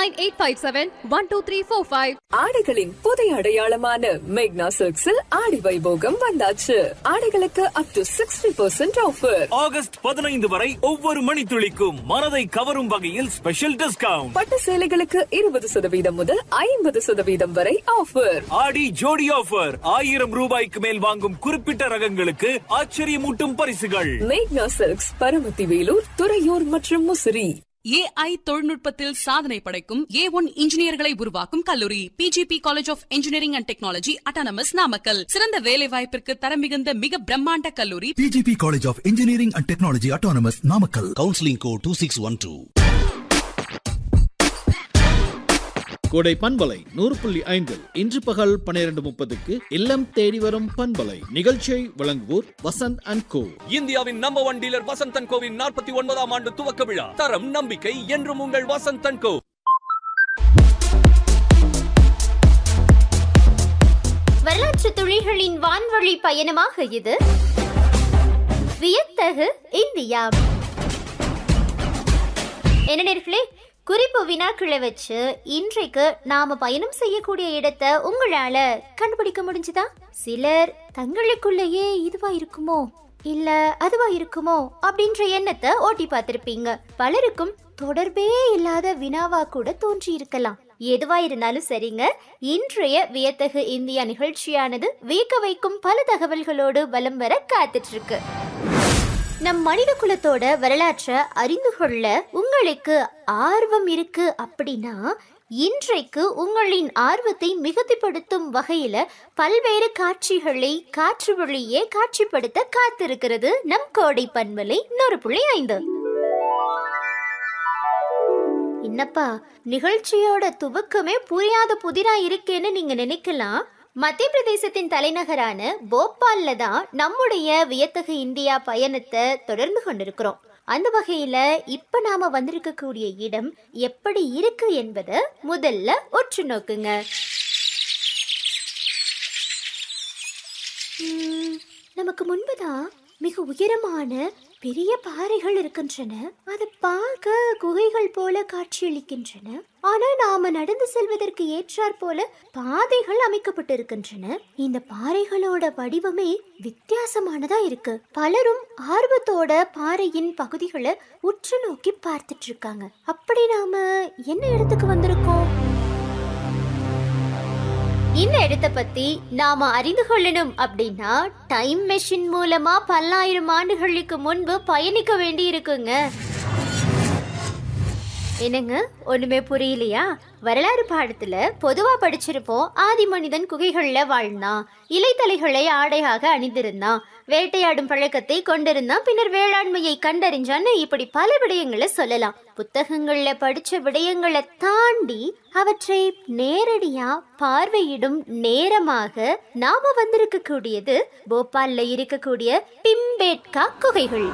Nine eight five seven one two three four five ஆடைகளின் புதிய அடையாளமான மேக்னா சில்க்ஸில் ஆடி வைபோகம் வந்தாச்சு ஆடைகளுக்கு up to sixty percent offer August பதினைந்து வரை ஒவ்வொரு மணித்துளிக்கும் மனதை கவரும் வகையில் ஸ்பெஷல் டிஸ்கவுண்ட் பட்டு சேலைகளுக்கு இருபது சதவீதம் முதல் ஐம்பது சதவீதம் வரை ஆஃபர் ஆடி ஜோடி ஆஃபர் ஆயிரம் ரூபாய்க்கு மேல் வாங்கும் குறிப்பிட்ட ரகங்களுக்கு ஆச்சரியமூட்டும் பரிசுகள் மேக்னா சில்க்ஸ் பரமத்தி வேலூர் துறையூர் மற்றும் முசிறி ஏஐ தொழில்நுட்பத்தில் சாதனை படைக்கும் ஏ ஒன் இன்ஜினியர்களை உருவாக்கும் கல்லூரி P G P college of engineering and technology autonomous Namakkal சிறந்த வேலை வாய்ப்பிற்கு தரம் மிகுந்த மிக பிரம்மாண்ட கல்லூரி PGP College of Engineering and Technology Autonomous Namakkal. Counselling code two six one two Kodai பண்பலை நூறு புள்ளி ஐந்தில் இன்று பகல் பன்னிரண்டு முப்பதுக்கு இல்லம் தேடி வரும் பண்பலை நிகழ்ச்சியை வழங்குவோர் வசந்த் அண்ட் கோ இந்தியாவின் நம்பர் ஒன் டீலர் வசந்தன் கோவின் நாற்பத்தி ஒன்பதாம் ஆண்டு துவக்க விழா தரம் நம்பிக்கை என்றும் உங்கள் வசந்தன் கோ வரலாற்று துளிகளின் வான்வழி பயணமாக இது வியத்தகு இந்தியா என்ன நேர்களே குறிப்பு வினாக்களை வச்சு இன்றைக்கு நாம பயணம் செய்யக்கூடிய இடத்தை உங்களால கண்டுபிடிக்க முடிஞ்சுதா சிலர் தங்களுக்குள்ளேயே இதுவா இருக்குமோ இல்ல அதுவா இருக்குமோ அப்படின்ற எண்ணத்தை ஓட்டி பார்த்திருப்பீங்க பலருக்கும் தொடர்பே இல்லாத வினாவா கூட தோன்றி இருக்கலாம் எதுவா இருந்தாலும் சரிங்க இன்றைய வியத்தகு இந்தியா நிகழ்ச்சியானது வியக்க வைக்கும் பல தகவல்களோடு வலம் வர காத்துட்டு இருக்கு நம் மனித குலத்தோட வரலாற்றை அறிந்து கொள்ள உங்களுக்கு ஆர்வம் இருக்கு அப்படின்னா இன்றைக்கு உங்களின் ஆர்வத்தை மிகுதிப்படுத்தும் வகையில பல்வேறு காட்சிகளை காற்று வழியே காட்சிப்படுத்த காத்திருக்கிறது நம் கோடை பண்பலை நூறு புள்ளி ஐந்து என்னப்பா நிகழ்ச்சியோட துவக்கமே புரியாத புதிரா இருக்கேன்னு நீங்க நினைக்கலாம் மத்திய பிரதேசத்தின் தலைநகரான போபால்ல தான் நம்முடைய வியத்தகு இந்தியா பயணத்தை தொடர்ந்து கொண்டிருக்கிறோம் அந்த வகையில இப்ப நாம வந்திருக்கக்கூடிய இடம் எப்படி இருக்கு என்பதை முதல்ல உற்று நோக்குங்க ம், நமக்கு முன்புதான் மிக உயரமான பெரிய பாறைகள் இருக்கின்றன அதை பார்க்க குகைகள் போல காட்சியளிக்கின்றன ஆனா நாம நடந்து செல்வதற்கு ஏற்றாற் போல பாதைகள் அமைக்கப்பட்டிருக்கின்றன இந்த பாறைகளோட வடிவமே வித்தியாசமானதா இருக்கு பலரும் ஆர்வத்தோட பாறையின் பகுதிகளை உற்று நோக்கி பார்த்துட்டு இருக்காங்க அப்படி நாம என்ன இடத்துக்கு வந்திருக்கோம் இந்த இடத்தை பத்தி நாம அறிந்து கொள்ளணும் அப்படின்னா டைம் மெஷின் மூலமா பல்லாயிரம் ஆண்டுகளுக்கு முன்பு பயணிக்க வேண்டி இருக்குங்க என்னங்க ஒண்ணுமே புரியலையா வரலாறு பாடத்துல பொதுவா படிச்சிருப்போம் ஆதி மனிதன் குகைகள்ல வாழ்ந்தான் இலைத்தலைகளை ஆடையாக அணிந்திருந்தான் வேட்டையாடும் பழக்கத்தை கொண்டிருந்தான் பின்னர் வேளாண்மையை கண்டறிஞ்சான்னு இப்படி பல விடயங்களை சொல்லலாம் புத்தகங்கள்ல படிச்ச விடயங்களை தாண்டி அவற்றை நேரடியா பார்வையிடும் நேரமாக நாம வந்திருக்க கூடியது போபால்ல இருக்கக்கூடிய பிம்பேட்கா குகைகள்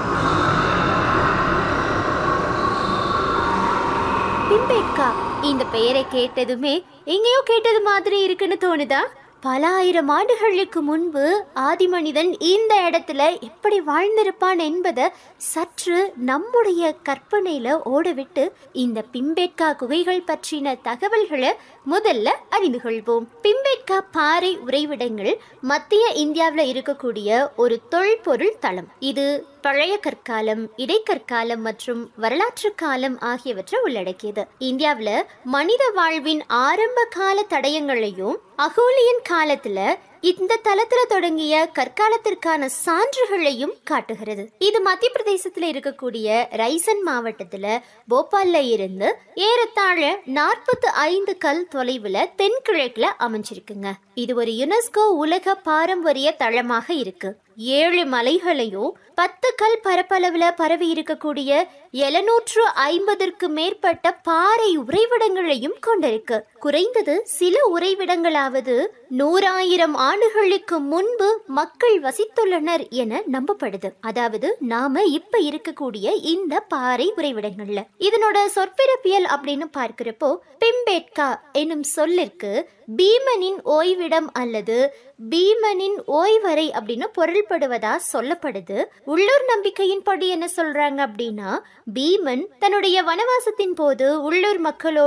பிம்பேட்கா இந்த பெயரை கேட்டதுமே எங்கேயோ கேட்டது மாதிரி இருக்குன்னு தோணுதா பல ஆயிரம் ஆண்டுகளுக்கு முன்பு ஆதிமனிதன் இந்த இடத்துல எப்படி வாழ்ந்திருப்பான் என்பதை சற்று நம்முடைய கற்பனையில ஓடவிட்டு இந்த பிம்பேட்கா குகைகள் பற்றின தகவல்களை முதல்ல அறிந்து கொள்வோம் பிம்பேட்கா பாறை உறைவிடங்கள் மத்திய இந்தியாவில் இருக்கக்கூடிய ஒரு தொல்பொருள் தளம் இது பழைய கற்காலம் இடைக்கற்காலம் மற்றும் வரலாற்று காலம் ஆகியவற்றை உள்ளடக்கியது இந்தியாவுல மனித வாழ்வின் ஆரம்ப கால தடயங்களையும் அகோலியன் காலத்துல இந்த தளத்துல தொடங்கிய கற்காலத்திற்கான சான்றுகளையும் காட்டுகிறது இது மத்திய பிரதேசத்துல இருக்கக்கூடிய ரைசன் மாவட்டத்துல போபால்ல இருந்து ஏறத்தாழ நாற்பத்தி ஐந்து கல் தொலைவுல தென்கிழக்குல அமைஞ்சிருக்குங்க இது ஒரு யுனெஸ்கோ உலக பாரம்பரிய தளமாக இருக்கு ஏழு மலைகளையும் பத்து கல் பரப்பளவுல பரவி இருக்கக்கூடிய எழுநூற்று ஐம்பதற்கு மேற்பட்ட பாறை உறைவிடங்களையும் கொண்டிருக்கு குறைந்தது சில உறைவிடங்களாவது நூறாயிரம் ஆண்டுகளுக்கு முன்பு மக்கள் வசித்துள்ளனர் என நம்பப்படுது அதாவது நாம இப்ப இருக்கக்கூடிய இந்த பாறை உறைவிடங்கள்ல இதனோட சொற்பிறப்பியல் அப்படின்னு பார்க்கிறப்போ பிம்பேட்கா என்னும் சொல்லிற்கு பீமனின் ஓய்விடம் அல்லது பீமனின் ஓய்வறை அப்படின்னு பொருள்படுவதா சொல்லப்படுது உள்ளூர் நம்பிக்கையின்படி என்ன சொல்றாங்க அப்படின்னா பீமன் தன்னுடைய வனவாசத்தின் போது உள்ளூர் மக்களோடு